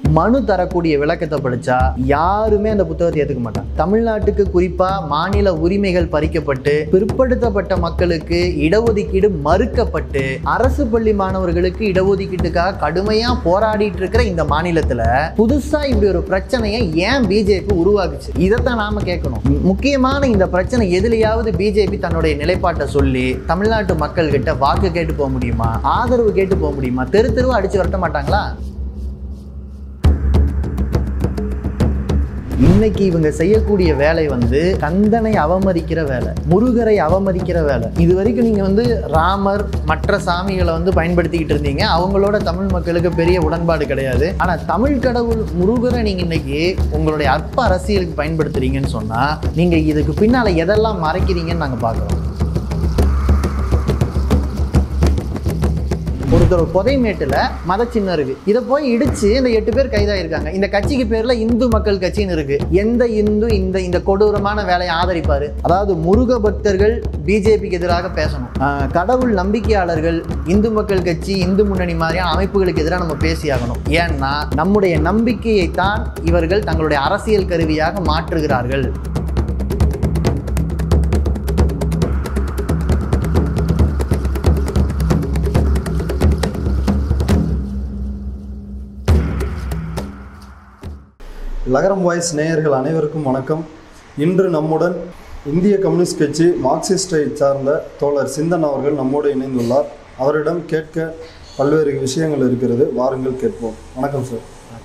மனு தரக்கூடிய விளக்கத்தை படிச்சா யாருமே அந்த புத்தகத்தை ஏற்றுக்க மாட்டாங்க தமிழ்நாட்டுக்கு குறிப்பா மாநில உரிமைகள் பறிக்கப்பட்டு பிற்படுத்தப்பட்ட மக்களுக்கு இடஒதுக்கீடு மறுக்கப்பட்டு அரசு பள்ளி மாணவர்களுக்கு இடஒதுக்கீட்டுக்காக கடுமையா போராடிட்டு இருக்கிற இந்த மாநிலத்துல புதுசா இப்படி ஒரு பிரச்சனையை ஏன் பிஜேபி உருவாக்குச்சு இதைத்தான் நாம கேட்கணும் முக்கியமான இந்த பிரச்சனை எதுலையாவது பிஜேபி தன்னுடைய நிலைப்பாட்டை சொல்லி தமிழ்நாட்டு மக்கள் கிட்ட வாக்கு கேட்டு போக முடியுமா ஆதரவு கேட்டு போக முடியுமா தெரு தெருவா அடிச்சு வரட்ட மாட்டாங்களா இன்னைக்கு இவங்க செய்யக்கூடிய வேலை வந்து கந்தனை அவமதிக்கிற வேலை முருகரை அவமதிக்கிற வேலை இது வரைக்கும் நீங்க வந்து ராமர் மற்ற சாமிகளை வந்து பயன்படுத்திக்கிட்டு இருந்தீங்க அவங்களோட தமிழ் மக்களுக்கு பெரிய உடன்பாடு கிடையாது ஆனா தமிழ் கடவுள் முருகரை நீங்க இன்னைக்கு உங்களுடைய அற்ப அரசியலுக்கு பயன்படுத்துறீங்கன்னு சொன்னா நீங்க இதுக்கு பின்னால எதெல்லாம் மறைக்கிறீங்கன்னு நாங்க பார்க்குறோம் ஒருத்தர் புதைமேட்டுல மத சின்னம் இருக்கு இதை போய் இடிச்சு இந்த எட்டு பேர் கைதாயிருக்காங்க இந்த கட்சிக்கு பேர்ல இந்து மக்கள் கட்சின்னு இருக்கு எந்த இந்து இந்த இந்த கொடூரமான வேலையை ஆதரிப்பாரு அதாவது முருக பக்தர்கள் பிஜேபிக்கு எதிராக பேசணும் ஆஹ் கடவுள் நம்பிக்கையாளர்கள் இந்து மக்கள் கட்சி இந்து முன்னணி மாதிரியான அமைப்புகளுக்கு எதிராக நம்ம பேசியாகணும் ஏன்னா நம்முடைய நம்பிக்கையை தான் இவர்கள் தங்களுடைய அரசியல் கருவியாக மாற்றுகிறார்கள் லகரம் வாய்ஸ் நேயர்கள் அனைவருக்கும் வணக்கம் இன்று நம்முடன் இந்திய கம்யூனிஸ்ட் கட்சி மார்க்சிஸ்டை சார்ந்த தோழர் சிந்தன் அவர்கள் நம்மோடு இணைந்துள்ளார் அவரிடம் கேட்க பல்வேறு விஷயங்கள் இருக்கிறது வாருங்கள் கேட்போம் வணக்கம் சார்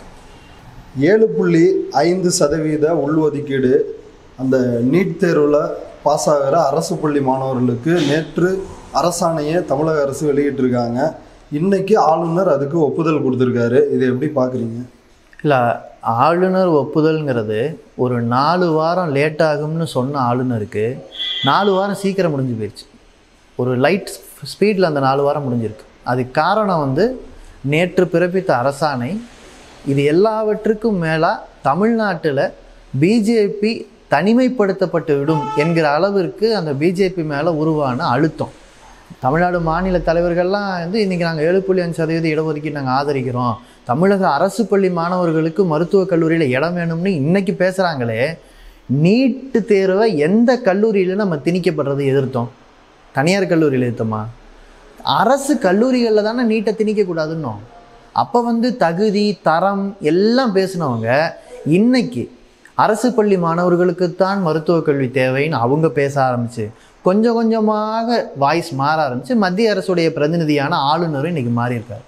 ஏழு புள்ளி ஐந்து சதவீத உள்ஒதுக்கீடு அந்த நீட் தேர்வில் பாஸ் ஆகிற அரசு பள்ளி மாணவர்களுக்கு நேற்று அரசாணையை தமிழக அரசு வெளியிட்டிருக்காங்க இன்னைக்கு ஆளுநர் அதுக்கு ஒப்புதல் கொடுத்துருக்காரு இதை எப்படி பார்க்குறீங்க இல்லை ஆளுநர் ஒப்புதல்ங்கிறது ஒரு நாலு வாரம் லேட் ஆகும்னு சொன்ன ஆளுநருக்கு நாலு வாரம் சீக்கிரம் முடிஞ்சு போயிடுச்சு ஒரு லைட் ஸ்பீடில் அந்த நாலு வாரம் முடிஞ்சிருக்கு அதுக்கு காரணம் வந்து நேற்று பிறப்பித்த அரசாணை இது எல்லாவற்றுக்கும் மேலாக தமிழ்நாட்டில் பிஜேபி தனிமைப்படுத்தப்பட்டு விடும் என்கிற அளவிற்கு அந்த பிஜேபி மேலே உருவான அழுத்தம் தமிழ்நாடு மாநில தலைவர்கள்லாம் வந்து இன்றைக்கி நாங்கள் ஏழு புள்ளி அஞ்சு சதவீத இடஒதுக்கீடு நாங்கள் ஆதரிக்கிறோம் தமிழக அரசு பள்ளி மாணவர்களுக்கு மருத்துவக் கல்லூரியில் இடம் வேணும்னு இன்னைக்கு பேசுகிறாங்களே நீட்டு தேர்வை எந்த கல்லூரியில் நம்ம திணிக்கப்படுறது எதிர்த்தோம் தனியார் கல்லூரியில் எதிர்த்தோமா அரசு கல்லூரிகளில் தானே நீட்டை திணிக்கக்கூடாதுன்னோம் அப்போ வந்து தகுதி தரம் எல்லாம் பேசினவங்க இன்னைக்கு அரசு பள்ளி மாணவர்களுக்குத்தான் மருத்துவக் கல்வி தேவைன்னு அவங்க பேச ஆரம்பிச்சு கொஞ்சம் கொஞ்சமாக வாய்ஸ் மாற ஆரம்பிச்சு மத்திய அரசுடைய பிரதிநிதியான ஆளுநரும் இன்னைக்கு மாறியிருக்காரு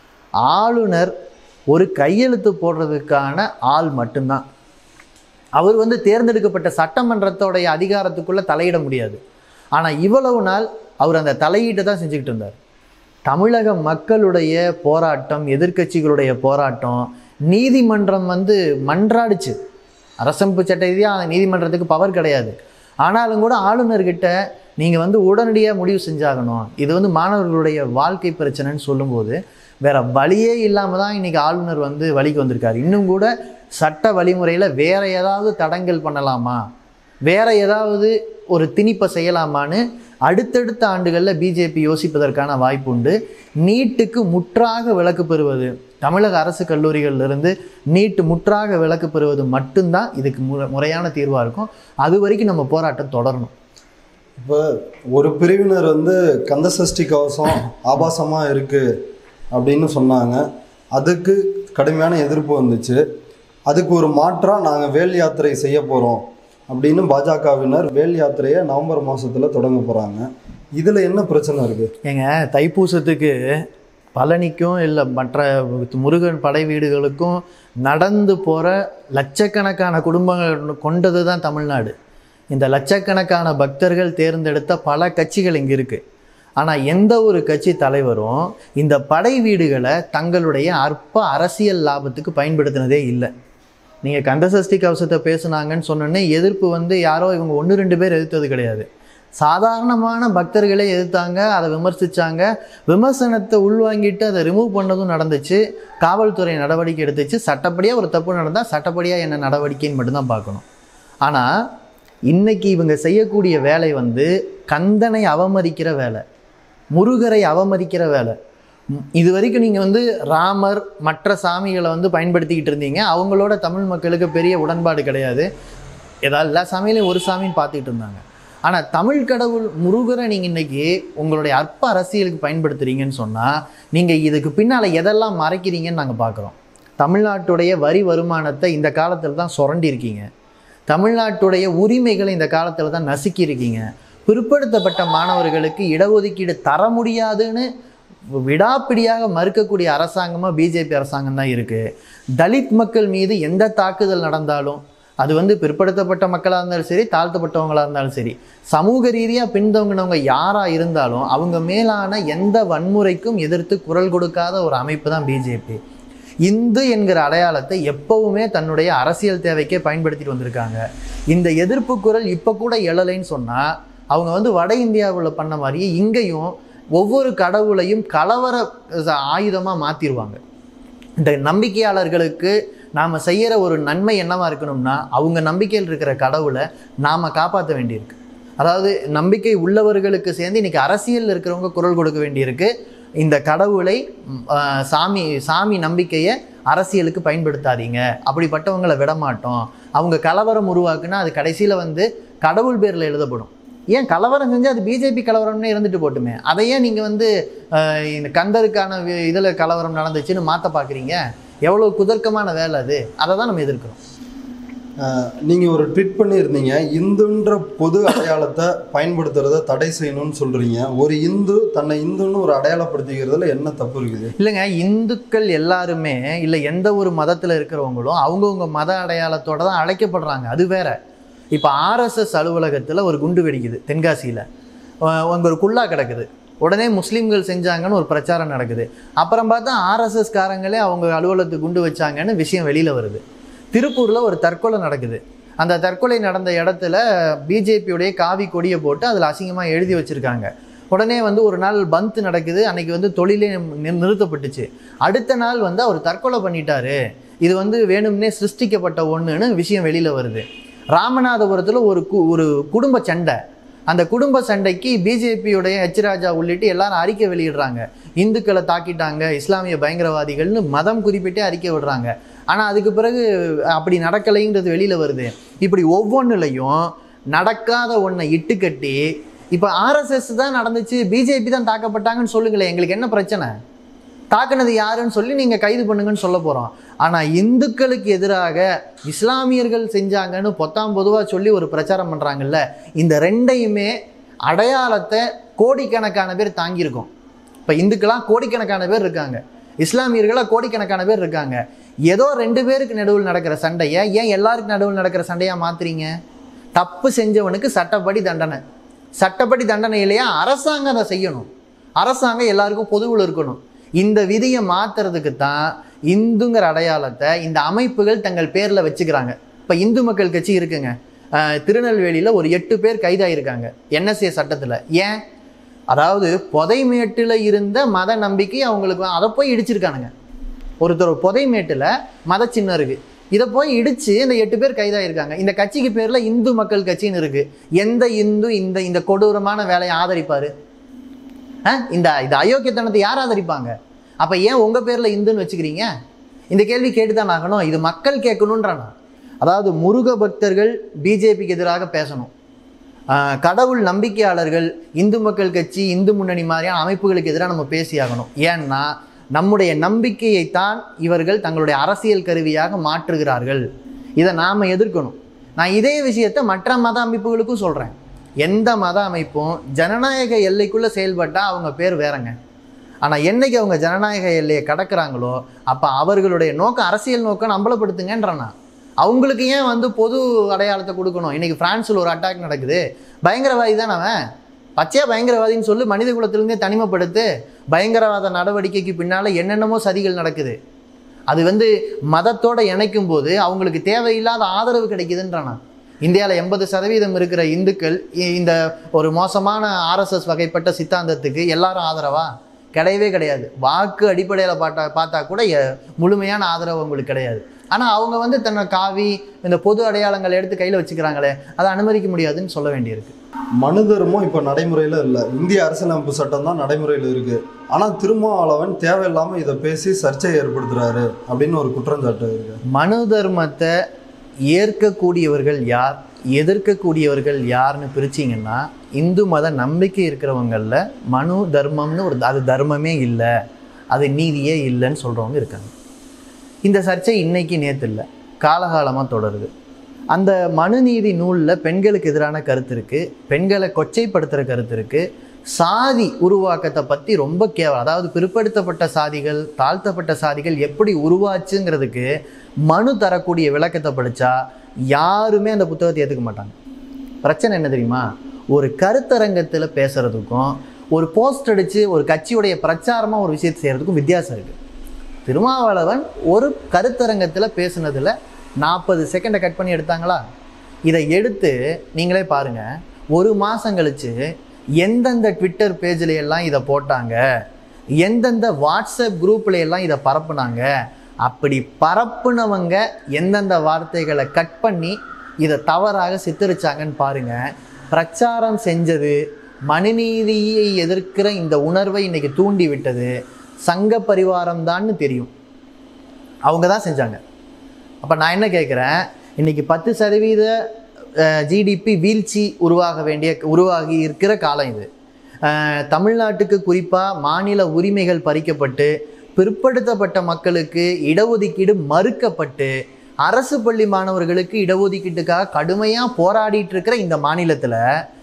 ஆளுநர் ஒரு கையெழுத்து போடுறதுக்கான ஆள் மட்டும்தான் அவர் வந்து தேர்ந்தெடுக்கப்பட்ட சட்டமன்றத்தோடைய அதிகாரத்துக்குள்ளே தலையிட முடியாது ஆனால் இவ்வளவு நாள் அவர் அந்த தலையீட்டை தான் செஞ்சுக்கிட்டு இருந்தார் தமிழக மக்களுடைய போராட்டம் எதிர்க்கட்சிகளுடைய போராட்டம் நீதிமன்றம் வந்து மன்றாடிச்சு அரசமைப்பு சட்ட ரீதியாக நீதிமன்றத்துக்கு பவர் கிடையாது ஆனாலும் கூட ஆளுநர்கிட்ட நீங்கள் வந்து உடனடியாக முடிவு செஞ்சாகணும் இது வந்து மாணவர்களுடைய வாழ்க்கை பிரச்சனைன்னு சொல்லும்போது வேற வழியே இல்லாமல் தான் இன்னைக்கு ஆளுநர் வந்து வழிக்கு வந்திருக்காரு இன்னும் கூட சட்ட வழிமுறையில் வேற ஏதாவது தடங்கல் பண்ணலாமா வேற ஏதாவது ஒரு திணிப்பை செய்யலாமான்னு அடுத்தடுத்த ஆண்டுகளில் பிஜேபி யோசிப்பதற்கான வாய்ப்பு உண்டு நீட்டுக்கு முற்றாக விலக்கு பெறுவது தமிழக அரசு கல்லூரிகளிலிருந்து நீட்டு முற்றாக விலக்கு பெறுவது மட்டும்தான் இதுக்கு முறை முறையான தீர்வாக இருக்கும் அது வரைக்கும் நம்ம போராட்டம் தொடரணும் இப்போ ஒரு பிரிவினர் வந்து கந்தசஷ்டி கவசம் ஆபாசமாக இருக்குது அப்படின்னு சொன்னாங்க அதுக்கு கடுமையான எதிர்ப்பு வந்துச்சு அதுக்கு ஒரு மாற்றாக நாங்கள் வேல் யாத்திரை செய்ய போகிறோம் அப்படின்னு பாஜகவினர் வேல் யாத்திரையை நவம்பர் மாதத்தில் தொடங்க போகிறாங்க இதில் என்ன பிரச்சனை இருக்குது ஏங்க தைப்பூசத்துக்கு பழனிக்கும் இல்லை மற்ற முருகன் படை வீடுகளுக்கும் நடந்து போகிற லட்சக்கணக்கான குடும்பங்கள் கொண்டது தான் தமிழ்நாடு இந்த லட்சக்கணக்கான பக்தர்கள் தேர்ந்தெடுத்த பல கட்சிகள் இங்கே இருக்குது ஆனால் எந்த ஒரு கட்சி தலைவரும் இந்த படை வீடுகளை தங்களுடைய அற்ப அரசியல் லாபத்துக்கு பயன்படுத்தினதே இல்லை நீங்கள் கந்தசஷ்டி கவசத்தை பேசுனாங்கன்னு சொன்னோன்னே எதிர்ப்பு வந்து யாரோ இவங்க ஒன்று ரெண்டு பேர் எதிர்த்தது கிடையாது சாதாரணமான பக்தர்களே எதிர்த்தாங்க அதை விமர்சித்தாங்க விமர்சனத்தை உள்வாங்கிட்டு அதை ரிமூவ் பண்ணதும் நடந்துச்சு காவல்துறை நடவடிக்கை எடுத்துச்சு சட்டப்படியாக ஒரு தப்பு நடந்தால் சட்டப்படியாக என்ன நடவடிக்கைன்னு மட்டும்தான் பார்க்கணும் ஆனால் இன்னைக்கு இவங்க செய்யக்கூடிய வேலை வந்து கந்தனை அவமதிக்கிற வேலை முருகரை அவமதிக்கிற வேலை ம், இது வரைக்கும் நீங்கள் வந்து ராமர் மற்ற சாமிகளை வந்து பயன்படுத்திக்கிட்டு இருந்தீங்க அவங்களோட தமிழ் மக்களுக்கு பெரிய உடன்பாடு கிடையாது ஏதாவது எல்லா சாமியிலையும் ஒரு சாமின்னு பார்த்துக்கிட்டு இருந்தாங்க ஆனால் தமிழ் கடவுள் முருகரை நீங்கள் இன்னைக்கு உங்களுடைய அற்ப அரசியலுக்கு பயன்படுத்துறீங்கன்னு சொன்னால் நீங்கள் இதுக்கு பின்னால் எதெல்லாம் மறைக்கிறீங்கன்னு நாங்கள் பார்க்குறோம் தமிழ்நாட்டுடைய வரி வருமானத்தை இந்த காலத்தில் தான் சுரண்டிருக்கீங்க தமிழ்நாட்டுடைய உரிமைகளை இந்த காலத்தில் தான் நசுக்கியிருக்கீங்க பிற்படுத்தப்பட்ட மாணவர்களுக்கு இடஒதுக்கீடு தர முடியாதுன்னு விடாப்பிடியாக மறுக்கக்கூடிய அரசாங்கமாக பிஜேபி அரசாங்கம் தான் இருக்குது தலித் மக்கள் மீது எந்த தாக்குதல் நடந்தாலும் அது வந்து பிற்படுத்தப்பட்ட மக்களாக இருந்தாலும் சரி தாழ்த்தப்பட்டவங்களாக இருந்தாலும் சரி சமூக ரீதியாக பின்தங்கினவங்க யாராக இருந்தாலும் அவங்க மேலான எந்த வன்முறைக்கும் எதிர்த்து குரல் கொடுக்காத ஒரு அமைப்பு தான் பிஜேபி இந்து என்கிற அடையாளத்தை எப்பவுமே தன்னுடைய அரசியல் தேவைக்கே பயன்படுத்திட்டு வந்திருக்காங்க இந்த எதிர்ப்பு குரல் இப்போ கூட எழலைன்னு சொன்னால் அவங்க வந்து வட இந்தியாவில் பண்ண மாதிரியே இங்கேயும் ஒவ்வொரு கடவுளையும் கலவர ஆயுதமாக மாற்றிடுவாங்க இந்த நம்பிக்கையாளர்களுக்கு நாம் செய்கிற ஒரு நன்மை என்னவா இருக்கணும்னா அவங்க நம்பிக்கையில் இருக்கிற கடவுளை நாம் காப்பாற்ற வேண்டியிருக்கு அதாவது நம்பிக்கை உள்ளவர்களுக்கு சேர்ந்து இன்னைக்கு அரசியலில் இருக்கிறவங்க குரல் கொடுக்க வேண்டியிருக்கு இந்த கடவுளை ம், ஆஹ், சாமி சாமி நம்பிக்கையை அரசியலுக்கு பயன்படுத்தாதீங்க அப்படிப்பட்டவங்களை விட மாட்டோம் அவங்க கலவரம் உருவாக்குனா அது கடைசியில் வந்து கடவுள் பேரில் எழுதப்படும் ஏன் கலவரம் செஞ்சு அது பிஜேபி கலவரம்னே இருந்துட்டு போட்டுமே அதை ஏன் நீங்கள் வந்து ஆஹ், இந்த கந்தருக்கான இதில் கலவரம் நடந்துச்சுன்னு மாற்ற பார்க்குறீங்க எவ்வளோ குதர்க்கமான வேலை அது அதை தான் நம்ம எதிர்க்கிறோம் நீங்கள் ஒரு ட்வீட் பண்ணியிருந்தீங்க இந்துன்ற பொது அடையாளத்தை பயன்படுத்துறத தடை செய்யணும்னு சொல்கிறீங்க ஒரு இந்து தன்னை இந்துன்னு ஒரு அடையாளப்படுத்திக்கிறதுல என்ன தப்பு இருக்குது இல்லைங்க இந்துக்கள் எல்லாருமே இல்லை எந்த ஒரு மதத்தில் இருக்கிறவங்களும் அவங்கவுங்க மத அடையாளத்தோட தான் அழைக்கப்படுறாங்க அது வேற இப்போ ஆர்எஸ்எஸ் அலுவலகத்தில் ஒரு குண்டு வெடிக்குது தென்காசியில் அங்கே ஒரு குல்லா கிடக்குது உடனே முஸ்லீம்கள் செஞ்சாங்கன்னு ஒரு பிரச்சாரம் நடக்குது அப்புறம் பார்த்தா ஆர்எஸ்எஸ் காரங்களே அவங்க அலுவலகத்துக்கு குண்டு வச்சாங்கன்னு விஷயம் வெளியில் வருது திருப்பூரில் ஒரு தற்கொலை நடக்குது அந்த தற்கொலை நடந்த இடத்துல பிஜேபியுடைய காவி கொடியை போட்டு அதில் அசிங்கமாக எழுதி வச்சுருக்காங்க உடனே வந்து ஒரு நாள் பந்த் நடக்குது அன்னைக்கு வந்து தொழிலே நி- நிறுத்தப்பட்டுச்சு அடுத்த நாள் வந்து அவர் தற்கொலை பண்ணிட்டாரு இது வந்து வேணும்னே சிருஷ்டிக்கப்பட்ட ஒன்றுன்னு விஷயம் வெளியில் வருது ராமநாதபுரத்தில் ஒரு கு ஒரு குடும்ப சண்டை அந்த குடும்ப சண்டைக்கு பிஜேபியுடைய ஹெச் ராஜா உள்ளிட்டு எல்லாரும் அறிக்கை வெளியிடுறாங்க இந்துக்களை தாக்கிட்டாங்க இஸ்லாமிய பயங்கரவாதிகள்னு மதம் குறிப்பிட்டே அறிக்கை விடுறாங்க ஆனால் அதுக்கு பிறகு அப்படி நடக்கலைங்கிறது வெளியில் வருது இப்படி ஒவ்வொன்றுலையும் நடக்காத ஒன்றை இட்டுக்கட்டி இப்போ ஆர்எஸ்எஸ் தான் நடந்துச்சு பிஜேபி தான் தாக்கப்பட்டாங்கன்னு சொல்லுங்களேன் எங்களுக்கு என்ன பிரச்சனை தாக்குனது யாருன்னு சொல்லி நீங்கள் கைது பண்ணுங்கன்னு சொல்ல போகிறோம் ஆனால் இந்துக்களுக்கு எதிராக இஸ்லாமியர்கள் செஞ்சாங்கன்னு பொத்தாம் பொதுவாக சொல்லி ஒரு பிரச்சாரம் பண்ணுறாங்கல்ல இந்த ரெண்டையுமே அடையாளத்தை கோடிக்கணக்கான பேர் தாங்கியிருக்கோம் இப்போ இந்துக்களாக கோடிக்கணக்கான பேர் இருக்காங்க இஸ்லாமியர்களாக கோடிக்கணக்கான பேர் இருக்காங்க ஏதோ ரெண்டு பேருக்கு நடுவில் நடக்கிற சண்டையை ஏன் எல்லாருக்கும் நடுவில் நடக்கிற சண்டையாக மாத்துறீங்க தப்பு செஞ்சவனுக்கு சட்டப்படி தண்டனை சட்டப்படி தண்டனை இல்லையா அரசாங்கம் அதை செய்யணும் அரசாங்கம் எல்லாருக்கும் பொதுவில் இருக்கணும் இந்த விதியை மாத்துறதுக்கு தான் இந்துங்கிற அடையாளத்தை இந்த அமைப்புகள் தங்கள் பேரில் வச்சுக்கிறாங்க இப்போ இந்து மக்கள் கட்சி இருக்குங்க அஹ், திருநெல்வேலியில் ஒரு எட்டு பேர் கைதாயிருக்காங்க என்எஸ்ஏ சட்டத்தில் ஏன் அதாவது புதைமேட்டில் இருந்த மத நம்பிக்கை அவங்களுக்கு அதை போய் இடிச்சிருக்கானுங்க ஒருத்தர் புதைமேட்டில் மத சின்னம் இருக்கு இதை போய் இடிச்சு இந்த எட்டு பேர் கைதாயிருக்காங்க இந்த கட்சிக்கு பேர்ல இந்து மக்கள் கட்சின்னு இருக்கு எந்த இந்து இந்த இந்த கொடூரமான வேலையை ஆதரிப்பாரு ஆ? இந்த இந்த அயோக்கியத்தனத்தை யார் ஆதரிப்பாங்க அப்ப ஏன் உங்க பேர்ல இந்துன்னு வச்சுக்கிறீங்க இந்த கேள்வி கேட்டுதான் ஆகணும் இது மக்கள் கேட்கணுன்றானா அதாவது முருக பக்தர்கள் பிஜேபிக்கு எதிராக பேசணும் ஆஹ் கடவுள் நம்பிக்கையாளர்கள் இந்து மக்கள் கட்சி இந்து முன்னணி மாதிரியான அமைப்புகளுக்கு எதிராக நம்ம பேசியாகணும் ஏன்னா நம்முடைய நம்பிக்கையைத்தான் இவர்கள் தங்களுடைய அரசியல் கருவியாக மாற்றுகிறார்கள் இதை நாம் எதிர்க்கணும் நான் இதே விஷயத்தை மற்ற மத அமைப்புகளுக்கும் சொல்கிறேன் எந்த மத அமைப்பும் ஜனநாயக எல்லைக்குள்ளே செயல்பட்டால் அவங்க பேர் வேறங்க ஆனால் என்னைக்கு அவங்க ஜனநாயக எல்லையை கடக்குறாங்களோ அப்போ அவர்களுடைய நோக்கம் அரசியல் நோக்கம் அம்பலப்படுத்துங்கன்றானா அவங்களுக்கு ஏன் வந்து பொது அடையாளத்தை கொடுக்கணும் இன்னைக்கு பிரான்ஸில் ஒரு அட்டாக் நடக்குது பயங்கரவாதி தான் அவன் பச்சையா பயங்கரவாதின்னு சொல்லி மனித குலத்திலிருந்தே தனிமைப்படுத்து பயங்கரவாத நடவடிக்கைக்கு பின்னால் என்னென்னமோ சதிகள் நடக்குது அது வந்து மதத்தோட இணைக்கும் போது அவங்களுக்கு தேவையில்லாத ஆதரவு கிடைக்குதுன்றானா இந்தியாவில் எண்பது சதவீதம் இருக்கிற இந்துக்கள் இ- இந்த ஒரு மோசமான ஆர்எஸ்எஸ் வகைப்பட்ட சித்தாந்தத்துக்கு எல்லாரும் ஆதரவா கிடையவே கிடையாது வாக்கு அடிப்படையில் பார்த்தா பார்த்தா கூட எ- முழுமையான ஆதரவு அவங்களுக்கு கிடையாது ஆனால் அவங்க வந்து தன்னை காவி இந்த பொது அடையாளங்களை எடுத்து கையில் வச்சுக்கிறாங்களே அதை அனுமதிக்க முடியாதுன்னு சொல்ல வேண்டியிருக்கு மனு தர்மம் இப்போ நடைமுறையில் இல்லை இந்திய அரசியலமைப்பு சட்டம் தான் நடைமுறையில் இருக்கு ஆனால் திருமாவளவன் தேவையில்லாமல் இதை பேசி சர்ச்சையை ஏற்படுத்துறாரு அப்படின்னு ஒரு குற்றஞ்சாட்டு இருக்கு மனு தர்மத்தை ஏற்கக்கூடியவர்கள் யார் எதிர்க்கக்கூடியவர்கள் யாருன்னு பிரிச்சிங்கன்னா இந்து மத நம்பிக்கை இருக்கிறவங்களில் மனு தர்மம்னு ஒரு அது தர்மமே இல்லை அது நீதியே இல்லைன்னு சொல்கிறவங்க இருக்காங்க இந்த சர்ச்சை இன்னைக்கு நேற்று இல்லை காலகாலமாக தொடருது அந்த மனுநீதி நூலில் பெண்களுக்கு எதிரான கருத்து இருக்குது பெண்களை கொச்சைப்படுத்துகிற கருத்து இருக்குது சாதி உருவாக்கத்தை பற்றி ரொம்ப கேவலம் அதாவது பிற்படுத்தப்பட்ட சாதிகள் தாழ்த்தப்பட்ட சாதிகள் எப்படி உருவாச்சுங்கிறதுக்கு மனு தரக்கூடிய விளக்கத்தை படித்தா யாருமே அந்த புத்தகத்தை ஏற்றுக்க மாட்டாங்க பிரச்சனை என்ன தெரியுமா ஒரு கருத்தரங்கத்தில் பேசுகிறதுக்கும் ஒரு போஸ்ட் அடித்து ஒரு கட்சியுடைய பிரச்சாரமாக ஒரு விஷயத்தை செய்கிறதுக்கும் வித்தியாசம் இருக்குது திருமாவளவன் ஒரு கருத்தரங்கத்தில் பேசுனதில் நாற்பது செகண்டை கட் பண்ணி எடுத்தாங்களா இதை எடுத்து நீங்களே பாருங்கள் ஒரு மாதம் கழித்து எந்தெந்த ட்விட்டர் பேஜில் எல்லாம் இதை போட்டாங்க எந்தெந்த வாட்ஸ்அப் குரூப்ல எல்லாம் இதை பரப்புனாங்க அப்படி பரப்புனவங்க எந்தெந்த வார்த்தைகளை கட் பண்ணி இதை தவறாக சித்தரிச்சாங்கன்னு பாருங்க பிரச்சாரம் செஞ்சது மனுநீதியை எதிர்க்கிற இந்த உணர்வை இன்னைக்கு தூண்டி விட்டது சங்க பரிவாரம் தான்னு தெரியும் அவங்க தான் செஞ்சாங்க அப்போ நான் என்ன கேட்குறேன் இன்னைக்கு பத்து சதவீத ஜிடிபி வீழ்ச்சி உருவாக வேண்டிய உருவாகி இருக்கிற காலம் இது அஹ், தமிழ்நாட்டுக்கு குறிப்பாக மாநில உரிமைகள் பறிக்கப்பட்டு பிற்படுத்தப்பட்ட மக்களுக்கு இடஒதுக்கீடு மறுக்கப்பட்டு அரசு பள்ளி மாணவர்களுக்கு இடஒதுக்கீட்டுக்காக கடுமையாக போராடிட்டு இருக்கிற இந்த மாநிலத்தில்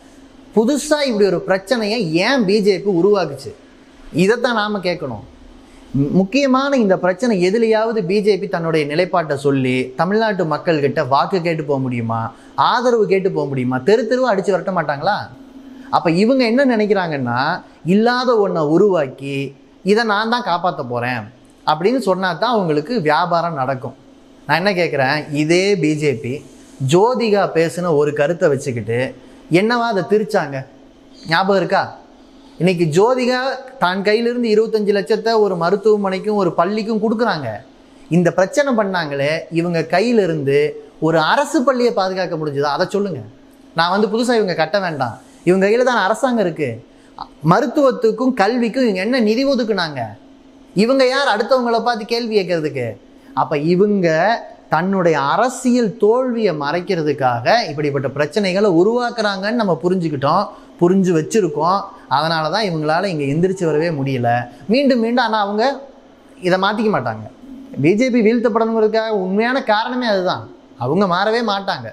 புதுசாக இப்படி ஒரு பிரச்சனையை ஏன் பிஜேபி உருவாக்குச்சு இதைத்தான் நாம் கேட்கணும் மு- முக்கியமான இந்த பிரச்சனை எதுலையாவது பிஜேபி தன்னுடைய நிலைப்பாட்டை சொல்லி தமிழ்நாட்டு மக்கள்கிட்ட வாக்கு கேட்டு போக முடியுமா ஆதரவு கேட்டு போக முடியுமா தெரு தெருவா அடிச்சு வரட்ட மாட்டாங்களா அப்போ இவங்க என்ன நினைக்கிறாங்கன்னா இல்லாத ஒன்றை உருவாக்கி இதை நான் தான் காப்பாற்ற போகிறேன் அப்படின்னு சொன்னா தான் அவங்களுக்கு வியாபாரம் நடக்கும் நான் என்ன கேட்குறேன் இதே பிஜேபி ஜோதிகா பேசின ஒரு கருத்தை வச்சுக்கிட்டு என்னவா அதை திரிச்சாங்க ஞாபகம் இருக்கா இன்னைக்கு ஜோதிகா தான் கையிலிருந்து இருபத்தஞ்சு லட்சத்தை ஒரு மருத்துவமனைக்கும் ஒரு பள்ளிக்கும் கொடுக்குறாங்க இந்த பிரச்சனை பண்ணாங்களே இவங்க கையிலிருந்து ஒரு அரசு பள்ளியை பாதுகாக்க முடிஞ்சுதா அதை சொல்லுங்க நான் வந்து புதுசாக இவங்க கட்ட வேண்டாம் இவங்க கையில் தான் அரசாங்கம் இருக்கு மருத்துவத்துக்கும் கல்விக்கும் இவங்க என்ன நிதி ஒதுக்குனாங்க இவங்க யார் அடுத்தவங்கள பார்த்து கேள்வி கேட்கறதுக்கு அப்போ இவங்க தன்னுடைய அரசியல் தோல்வியை மறைக்கிறதுக்காக இப்படிப்பட்ட பிரச்சனைகளை உருவாக்குறாங்கன்னு நம்ம புரிஞ்சுக்கிட்டோம் புரிஞ்சு வச்சிருக்கோம் அதனால தான் இவங்களால இங்கே எந்திரிச்சு வரவே முடியல மீண்டும் மீண்டும் ஆனால் அவங்க இதை மாற்றிக்க மாட்டாங்க பிஜேபி வீழ்த்தப்படணுங்கிறதுக்காக உண்மையான காரணமே அதுதான் அவங்க மாறவே மாட்டாங்க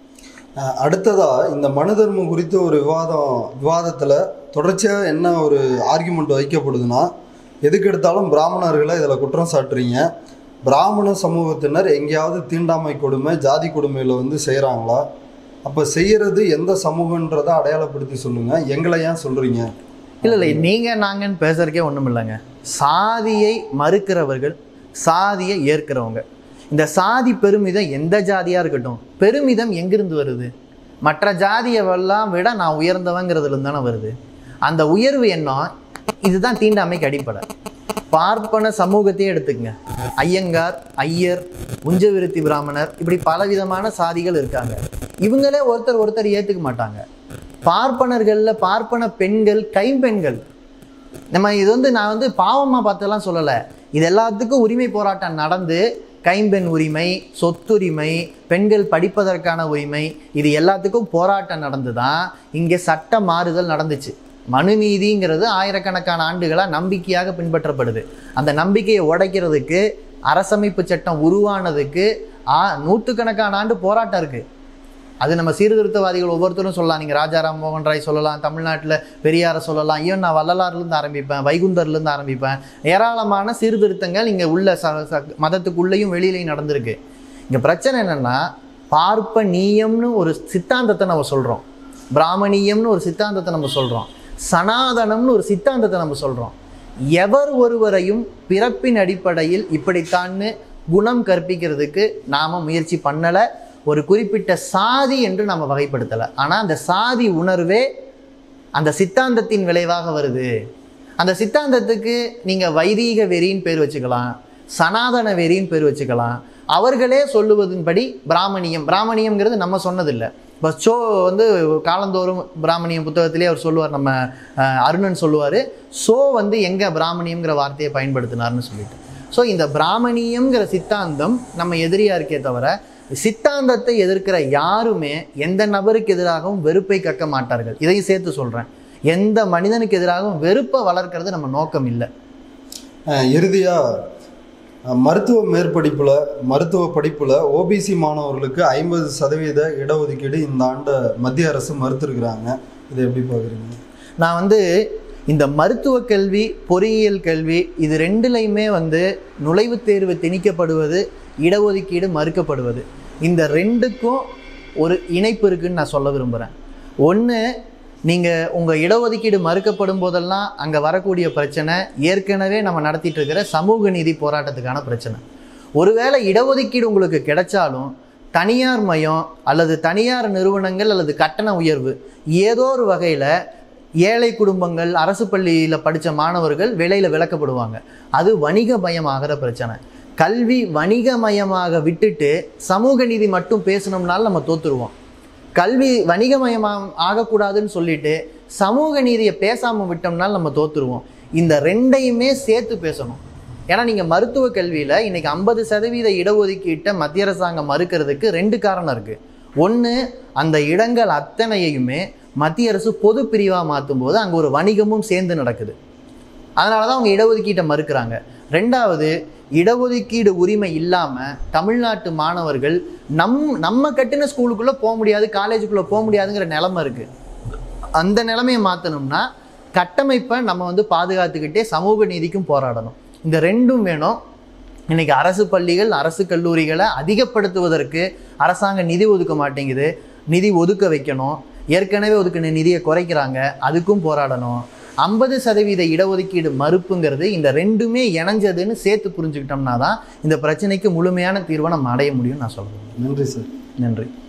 அஹ் அடுத்ததா இந்த மனு தர்மம் குறித்த ஒரு விவாதம் விவாதத்தில் தொடர்ச்சியாக என்ன ஒரு ஆர்குமெண்ட் வைக்கப்படுதுன்னா எதுக்கு எடுத்தாலும் பிராமணர்களை இதில் குற்றம் சாட்டுறீங்க பிராமண சமூகத்தினர் எங்கேயாவது தீண்டாமை கொடுமை ஜாதி கொடுமையில் வந்து செய்கிறாங்களா அப்போ செய்யறது எந்த சமூகன்றதை அடையாளப்படுத்தி சொல்லுங்கள் எங்களை ஏன் சொல்கிறீங்க இல்லை இல்லை நீங்கள் நாங்கன்னு பேசுறதுக்கே ஒன்றும் இல்லைங்க சாதியை மறுக்கிறவர்கள் சாதியை ஏற்கிறவங்க இந்த சாதி பெருமிதம் எந்த ஜாதியாக இருக்கட்டும் பெருமிதம் எங்கிருந்து வருது மற்ற ஜாதியவெல்லாம் விட நான் உயர்ந்தவங்கிறதுலேருந்து தானே வருது அந்த உயர்வு எண்ணம் இதுதான் தீண்டாமைக்கு அடிப்படை பார்ப்பன சமூகத்தையே எடுத்துக்கங்க ஐயங்கார் ஐயர் உஞ்சவிருத்தி பிராமணர் இப்படி பலவிதமான சாதிகள் இருக்காங்க இவங்களே ஒருத்தர் ஒருத்தர் ஏற்றுக்க மாட்டாங்க பார்ப்பனர்களில் பார்ப்பன பெண்கள் கைம்பெண்கள் நம்ம இது வந்து நான் வந்து பாவமாக பார்த்தெல்லாம் சொல்லலை இது எல்லாத்துக்கும் உரிமை போராட்டம் நடந்து கைம்பெண் உரிமை சொத்துரிமை பெண்கள் படிப்பதற்கான உரிமை இது எல்லாத்துக்கும் போராட்டம் நடந்து தான் இங்கே சட்ட மாறுதல் நடந்துச்சு மனுநீதிங்கிறது ஆயிரக்கணக்கான ஆண்டுகளாக நம்பிக்கையாக பின்பற்றப்படுது அந்த நம்பிக்கையை உடைக்கிறதுக்கு அரசமைப்பு சட்டம் உருவானதுக்கு ஆ நூற்றுக்கணக்கான ஆண்டு போராட்டம் இருக்குது அது நம்ம சீர்திருத்தவாதிகள் ஒவ்வொருத்தரும் சொல்லலாம் நீங்கள் ராஜாராம் மோகன் ராய் சொல்லலாம் தமிழ்நாட்டில் பெரியாரை சொல்லலாம் ஐயோ நான் வள்ளலார்லேருந்து ஆரம்பிப்பேன் வைகுந்தர்லேருந்து ஆரம்பிப்பேன் ஏராளமான சீர்திருத்தங்கள் இங்கே உள்ள ச ச மதத்துக்குள்ளேயும் வெளியிலையும் நடந்திருக்கு இங்கே பிரச்சனை என்னென்னா பார்ப்ப நீயம்னு ஒரு சித்தாந்தத்தை நம்ம சொல்கிறோம் பிராமணியம்னு ஒரு சித்தாந்தத்தை நம்ம சொல்கிறோம் சனாதனம்னு ஒரு சித்தாந்தத்தை நம்ம சொல்கிறோம் எவர் ஒருவரையும் பிறப்பின் அடிப்படையில் இப்படித்தான்னு குணம் கற்பிக்கிறதுக்கு நாம் முயற்சி பண்ணலை ஒரு குறிப்பிட்ட சாதி என்று நம்ம வகைப்படுத்தலை ஆனால் அந்த சாதி உணர்வே அந்த சித்தாந்தத்தின் விளைவாக வருது அந்த சித்தாந்தத்துக்கு நீங்கள் வைதீக வெறின்னு பேர் வச்சுக்கலாம் சனாதன வெறின்னு பேர் வச்சுக்கலாம் அவர்களே சொல்லுவதன்படி பிராமணியம் பிராமணியம்ங்கிறது நம்ம சொன்னதில்லை இப்போ சோ வந்து காலந்தோறும் பிராமணியம் புத்தகத்திலே அவர் சொல்லுவார் நம்ம அஹ், அருணன் சொல்லுவார் சோ வந்து எங்கே பிராமணியம்ங்கிற வார்த்தையை பயன்படுத்தினார்னு சொல்லிட்டு ஸோ இந்த பிராமணியம்ங்கிற சித்தாந்தம் நம்ம எதிரியாக இருக்கே தவிர சித்தாந்தத்தை எதிர்க்கிற யாருமே எந்த நபருக்கு எதிராகவும் வெறுப்பை கக்க மாட்டார்கள் இதையும் சேர்த்து சொல்கிறேன் எந்த மனிதனுக்கு எதிராகவும் வெறுப்பை வளர்க்கறது நம்ம நோக்கம் இல்லை அஹ் இறுதியா அஹ் மருத்துவ மேற்படிப்புல மருத்துவ படிப்புல ஓபிசி மாணவர்களுக்கு ஐம்பது சதவீத இடஒதுக்கீடு இந்த ஆண்டு மத்திய அரசு மறுத்திருக்கிறாங்க இதை எப்படி பார்க்குறீங்க நான் வந்து இந்த மருத்துவ கல்வி பொறியியல் கல்வி இது ரெண்டுலையுமே வந்து நுழைவுத் தேர்வு திணிக்கப்படுவது இடஒதுக்கீடு மறுக்கப்படுவது இந்த ரெண்டுக்கும் ஒரு இணைப்பு இருக்குன்னு நான் சொல்ல விரும்புகிறேன் ஒன்று நீங்கள் உங்கள் இடஒதுக்கீடு மறுக்கப்படும் போதெல்லாம் அங்கே வரக்கூடிய பிரச்சனை ஏற்கனவே நம்ம நடத்திட்டு இருக்கிற சமூக நீதி போராட்டத்துக்கான பிரச்சனை ஒருவேளை இடஒதுக்கீடு உங்களுக்கு கிடைச்சாலும் தனியார் மயம் அல்லது தனியார் நிறுவனங்கள் அல்லது கட்டண உயர்வு ஏதோ ஒரு வகையில் ஏழை குடும்பங்கள் அரசு பள்ளியில் படித்த மாணவர்கள் வெளியில் விளக்கப்படுவாங்க அது வணிகமயமாகிற பிரச்சனை கல்வி வணிகமயமாக விட்டுட்டு சமூக நீதி மட்டும் பேசணும்னாலும் நம்ம தோத்துருவோம் கல்வி வணிகமயமாக ஆகக்கூடாதுன்னு சொல்லிட்டு சமூக நீதியை பேசாமல் விட்டோம்னாலும் நம்ம தோத்துருவோம் இந்த ரெண்டையுமே சேர்த்து பேசணும் ஏன்னா நீங்கள் மருத்துவ கல்வியில் இன்னைக்கு ஐம்பது சதவீத இடஒதுக்கீட்டை மத்திய அரசாங்கம் மறுக்கிறதுக்கு ரெண்டு காரணம் இருக்குது ஒன்று அந்த இடங்கள் அத்தனையுமே மத்திய அரசு பொது பிரிவாக மாற்றும் போது அங்கே ஒரு வணிகமும் சேர்ந்து நடக்குது அதனால தான் அவங்க இடஒதுக்கீட்டை மறுக்கிறாங்க ரெண்டாவது இடஒதுக்கீடு உரிமை இல்லாமல் தமிழ்நாட்டு மாணவர்கள் நம் நம்ம கட்டின ஸ்கூலுக்குள்ளே போக முடியாது காலேஜுக்குள்ளே போக முடியாதுங்கிற நிலமை இருக்குது அந்த நிலைமையை மாற்றணும்னா கட்டமைப்பை நம்ம வந்து பாதுகாத்துக்கிட்டே சமூக நீதிக்கும் போராடணும் இந்த ரெண்டும் வேணும் இன்னைக்கு அரசு பள்ளிகள் அரசு கல்லூரிகளை அதிகப்படுத்துவதற்கு அரசாங்கம் நிதி ஒதுக்க மாட்டேங்குது நிதி ஒதுக்க வைக்கணும் ஏற்கனவே ஒதுக்கின நிதியை குறைக்கிறாங்க அதுக்கும் போராடணும் ஐம்பது சதவீத இடஒதுக்கீடு மறுப்புங்கிறது இந்த ரெண்டுமே இணைஞ்சதுன்னு சேர்த்து புரிஞ்சுக்கிட்டோம்னா தான் இந்த பிரச்சனைக்கு முழுமையான தீர்வை நம்ம அடைய முடியும்னு நான் சொல்கிறேன் நன்றி சார் நன்றி